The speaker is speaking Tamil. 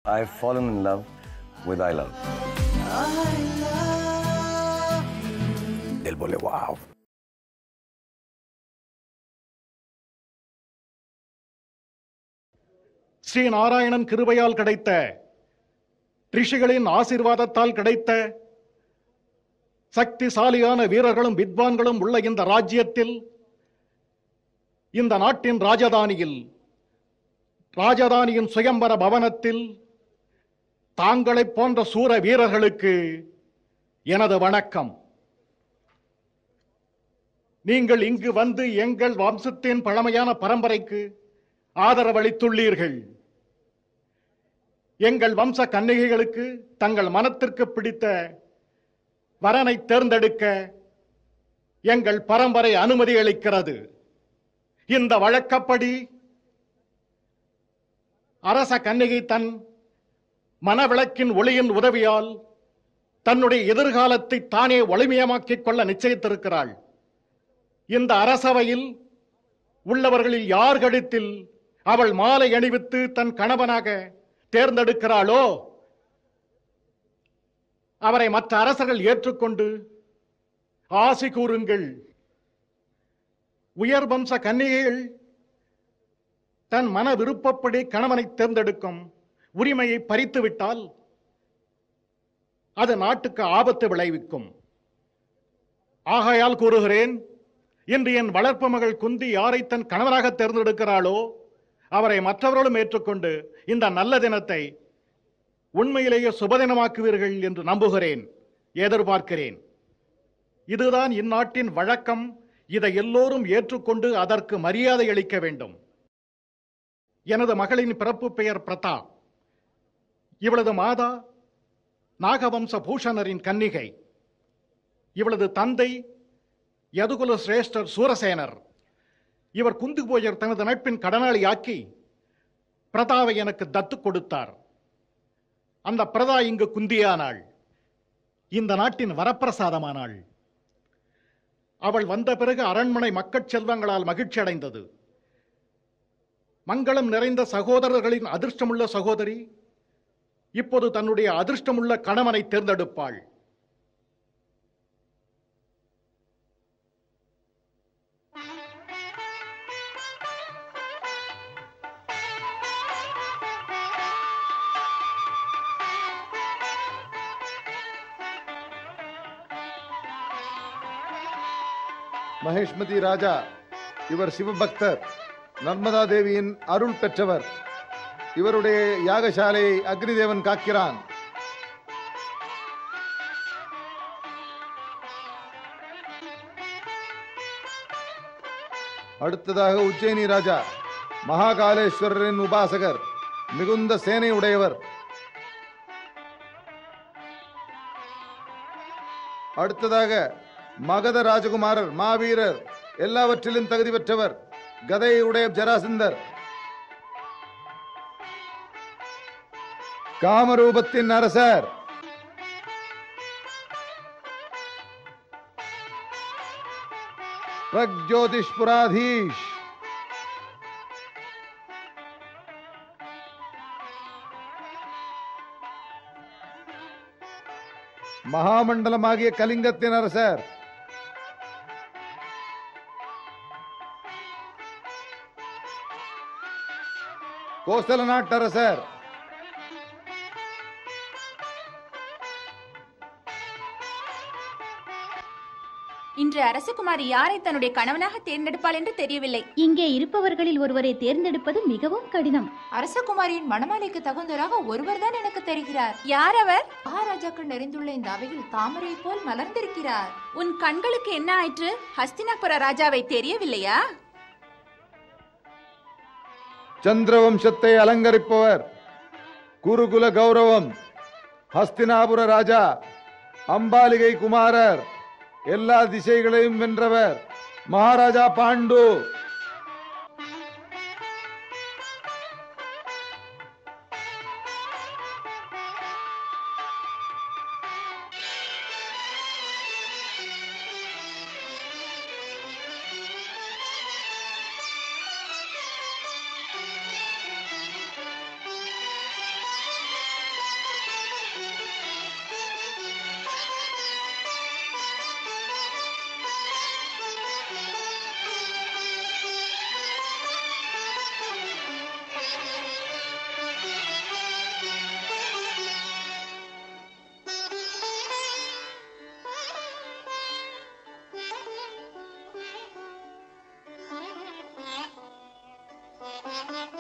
I've fallen in love with I Love. Del Bole, wow. Sri Narayanan கிருபையால் கிடைத்த ரிஷிகளின் ஆசீர்வாதத்தால் கிடைத்த சக்திசாலியான வீரர்களும் வித்வான்களும் உள்ள இந்த ராஜ்யத்தில் இந்த நாட்டின் ராஜதானியில் ராஜதானியின் சுயம்பர பவனத்தில் தாங்களைப் போன்ற சூர வீரர்களுக்கு எனது வணக்கம் நீங்கள் இங்கு வந்து எங்கள் வம்சத்தின் பழமையான பரம்பரைக்கு ஆதரவளித்துள்ளீர்கள் எங்கள் வம்ச கன்னிகைகளுக்கு தங்கள் மனத்திற்கு பிடித்த வரனை தேர்ந்தெடுக்க எங்கள் பரம்பரை அனுமதி அளிக்கிறது இந்த வழக்கப்படி அரச கன்னிகை தன் மனவிளக்கின் ஒளியின் உதவியால் தன்னுடைய எதிர்காலத்தை தானே ஒளிமயமாக்கிக் கொள்ள நிச்சயித்திருக்கிறாள் இந்த அரசவையில் உள்ளவர்களில் யார் கழுத்தில் அவள் மாலை அணிவித்து தன் கணவனாக தேர்ந்தெடுக்கிறாளோ அவரை மற்ற அரசர்கள் ஏற்றுக்கொண்டு ஆசி கூறுங்கள் உயர் வம்ச கன்னிகைகள் தன் மன விருப்பப்படி கணவனை தேர்ந்தெடுக்கும் உரிமையை பறித்து விட்டால் அது நாட்டுக்கு ஆபத்து விளைவிக்கும் ஆகையால் கூறுகிறேன் இன்று என் வளர்ப்பு மகள் குந்தி யாரை தன் கணவராக தேர்ந்தெடுக்கிறாளோ அவரை மற்றவர்களும் ஏற்றுக்கொண்டு இந்த நல்ல தினத்தை உண்மையிலேயே சுபதினமாக்குவீர்கள் என்று நம்புகிறேன் எதிர்பார்க்கிறேன் இதுதான் இந்நாட்டின் வழக்கம் இதை எல்லோரும் ஏற்றுக்கொண்டு அதற்கு மரியாதை அளிக்க வேண்டும் எனது மகளின் பிறப்பு பெயர் பிரதா இவளது மாதா நாகவம்ச பூஷணரின் கன்னிகை இவளது தந்தை யதுகுல சிரேஷ்டர் சூரசேனர் இவர் குந்துபோயர் தனது நட்பின் கடனாளியாக்கி பிரதாவை எனக்கு தத்து கொடுத்தார் அந்த பிரதா இங்கு குந்தியானாள் இந்த நாட்டின் வரப்பிரசாதமானாள் அவள் வந்த பிறகு அரண்மனை மக்கட் செல்வங்களால் மகிழ்ச்சி அடைந்தது மங்களம் நிறைந்த சகோதரர்களின் அதிர்ஷ்டமுள்ள சகோதரி இப்போது தன்னுடைய அதிர்ஷ்டமுள்ள கணவனை தேர்ந்தெடுப்பாள் மகேஷ்மதி ராஜா இவர் சிவபக்தர் நர்மதா தேவியின் அருள் பெற்றவர் இவருடைய யாகசாலையை அக்னிதேவன் காக்கிறான் அடுத்ததாக உஜ்ஜயினி ராஜா மகாகாலேஸ்வரரின் உபாசகர் மிகுந்த சேனை உடையவர் அடுத்ததாக மகத ராஜகுமாரர் மாவீரர் எல்லாவற்றிலும் தகுதி பெற்றவர் கதையுடைய ஜராசந்தர் காமரூபத்தின் அரசர் பிரக்ஜோதிஷ்புராதீஷ் மகாமண்டலமாகிய கலிங்கத்தின் அரசர் கோசல நாட்டரசர் இன்று அரசகுமாரி யாரை தன்னுடைய கணவனாக தேர்ந்தெடுப்பாள் என்று தெரியவில்லை இங்கே இருப்பவர்களில் ஒருவரை தேர்ந்தெடுப்பது மிகவும் கடினம் அரசகுமாரியின் மணமாலைக்கு தகுந்தவராக ஒருவர்தான் எனக்கு தெரிகிறார் யார் அவர் மகாராஜாக்கள் நிறைந்துள்ள இந்த அவையில் தாமரை போல் மலர்ந்திருக்கிறார் உன் கண்களுக்கு என்ன ஆயிற்று ஹஸ்தினாபுர ராஜாவை தெரியவில்லையா சந்திரவம்சத்தை அலங்கரிப்பவர் குருகுல கௌரவம் ஹஸ்தினாபுர ராஜா அம்பாலிகை குமாரர் எல்லா திசைகளையும் வென்றவர் மகாராஜா பாண்டு Thank you.